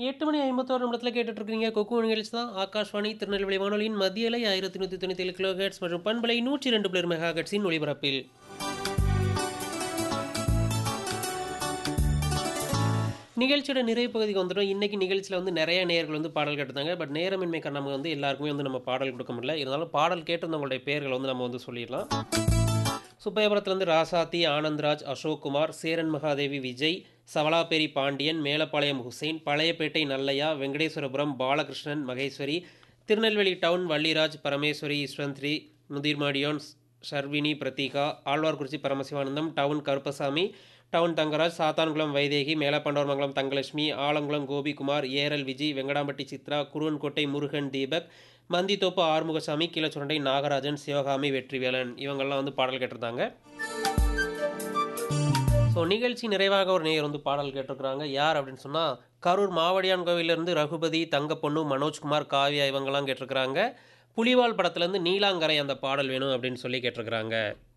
எட்டு மணி ஐம்பத்தோரு நிமிடத்தில் கேட்டுட்டு இருக்கீங்க கொக்கு நிகழ்ச்சி தான் ஆகாஷ்வாணி திருநெல்வேலி வானொலியின் மத்திய அலை ஆயிரத்தி நூற்றி தொண்ணூற்றி ஏழு கிலோ ஹெட்ஸ் மற்றும் பண்பலை நூற்றி ரெண்டு பிளர் மெகா ஹெட்ஸின் ஒளிபரப்பில் நிகழ்ச்சியோட நிறைவு பகுதிக்கு வந்துட்டோம் இன்னைக்கு நிகழ்ச்சியில் வந்து நிறைய நேயர்கள் வந்து பாடல் கேட்டிருந்தாங்க பட் நேரமின்மை காரணமாக வந்து எல்லாருக்குமே வந்து நம்ம பாடல் கொடுக்க முடியல இருந்தாலும் பாடல் கேட்டிருந்தவங்களுடைய பேர்களை வந்து நம்ம வந்து சொல்லிடலாம் சுப்பையபுரத்துலேருந்து ராசாத்தி ஆனந்த்ராஜ் அசோக்குமார் சேரன் மகாதேவி விஜய் சவலாப்பேரி பாண்டியன் மேலப்பாளையம் ஹுசைன் பழையப்பேட்டை நல்லையா வெங்கடேஸ்வரபுரம் பாலகிருஷ்ணன் மகேஸ்வரி திருநெல்வேலி டவுன் வள்ளிராஜ் பரமேஸ்வரி யஸ்வந்த்ரி முதிர்மாடியோன் ஷர்வினி பிரதீகா ஆழ்வார்குறிச்சி பரமசிவானந்தம் டவுன் கருப்பசாமி டவுன் தங்கராஜ் சாத்தான்குளம் வைதேகி மேலப்பண்டவர்மங்கலம் தங்கலட்சுமி ஆலங்குளம் கோபிகுமார் ஏரல் விஜய் வெங்கடாம்பட்டி சித்ரா குருவன்கோட்டை முருகன் தீபக் மந்தித்தோப்பு ஆறுமுகசாமி கீழச்சுரண்டை நாகராஜன் சிவகாமி வெற்றிவேலன் இவங்கெல்லாம் வந்து பாடல் கேட்டிருந்தாங்க ஸோ நிகழ்ச்சி நிறைவாக ஒரு நேயர் வந்து பாடல் கேட்டிருக்கிறாங்க யார் அப்படின்னு சொன்னால் கரூர் மாவடியான் கோவிலிருந்து ரகுபதி தங்கப்பொண்ணு மனோஜ்குமார் காவியா இவங்கெல்லாம் கேட்டிருக்கிறாங்க புலிவால் படத்துலேருந்து நீலாங்கரை அந்த பாடல் வேணும் அப்படின்னு சொல்லி கேட்டிருக்கிறாங்க